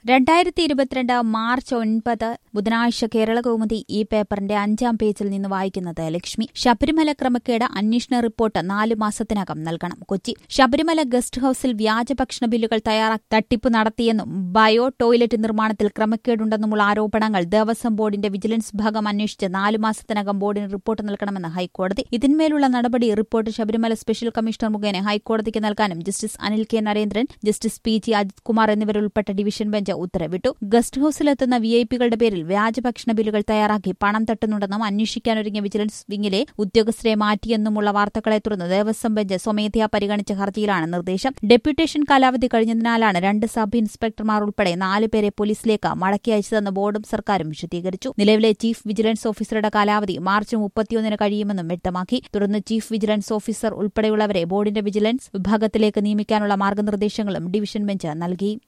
രണ്ടായിരത്തി ഇരുപത്തിരണ്ട് മാർച്ച് ഒൻപത് ബുധനാഴ്ച കേരള കൗമുദി ഈ പേപ്പറിന്റെ അഞ്ചാം പേജിൽ നിന്ന് വായിക്കുന്നത് ലക്ഷ്മി ശബരിമല ക്രമക്കേട് അന്വേഷണ റിപ്പോർട്ട് നാലു മാസത്തിനകം നൽകണം കൊച്ചി ശബരിമല ഗസ്റ്റ് ഹൌസിൽ വ്യാജ ഭക്ഷണ ബില്ലുകൾ തയ്യാറാക്കി തട്ടിപ്പ് നടത്തിയെന്നും ബയോ ടോയ്ലറ്റ് നിർമ്മാണത്തിൽ ക്രമക്കേടുണ്ടെന്നുമുള്ള ആരോപണങ്ങൾ ദേവസ്വം ബോർഡിന്റെ വിജിലൻസ് വിഭാഗം അന്വേഷിച്ച് നാലു മാസത്തിനകം ബോർഡിന് റിപ്പോർട്ട് നൽകണമെന്ന് ഹൈക്കോടതി ഇതിന്മേലുള്ള നടപടി റിപ്പോർട്ട് ശബരിമല സ്പെഷ്യൽ കമ്മീഷണർ മുഖേന ഹൈക്കോടതിക്ക് നൽകാനും justice Anil K Narendran justice P G Ajith Kumar എന്നിവരുൾപ്പെട്ട ഡിവിഷൻ ബെഞ്ച് ഉത്തരവിട്ടു ഗസ്റ്റ് ഹൌസിലെത്തുന്ന വി ഐ പികളുടെ പേരിൽ വ്യാജഭക്ഷണ ബില്ലുകൾ തയ്യാറാക്കി പണം തട്ടുന്നുണ്ടെന്നും അന്വേഷിക്കാനൊരുങ്ങിയ വിജിലൻസ് വിങ്ങിലെ ഉദ്യോഗസ്ഥരെ മാറ്റിയെന്നുമുള്ള വാർത്തകളെ തുടർന്ന് ദേവസ്വം ബെഞ്ച് സ്വമേധയാ പരിഗണിച്ച ഹർജിയിലാണ് നിർദ്ദേശം ഡെപ്യൂട്ടേഷൻ കാലാവധി കഴിഞ്ഞതിനാലാണ് രണ്ട് സബ് ഇൻസ്പെക്ടർമാർ ഉൾപ്പെടെ നാല് പേരെ പോലീസിലേക്ക് മടക്കി അയച്ചതെന്ന് ബോർഡും സർക്കാരും വിശദീകരിച്ചു നിലവിലെ ചീഫ് വിജിലൻസ് ഓഫീസറുടെ കാലാവധി മാർച്ച് മുപ്പത്തിയൊന്നിന് കഴിയുമെന്നും വ്യക്തമാക്കി തുടർന്ന് ചീഫ് വിജിലൻസ് ഓഫീസർ ഉൾപ്പെടെയുള്ളവരെ ബോർഡിന്റെ വിജിലൻസ് വിഭാഗത്തിലേക്ക് നിയമിക്കാനുള്ള മാർഗനിർദ്ദേശങ്ങളും ഡിവിഷൻ ബെഞ്ച് നൽകി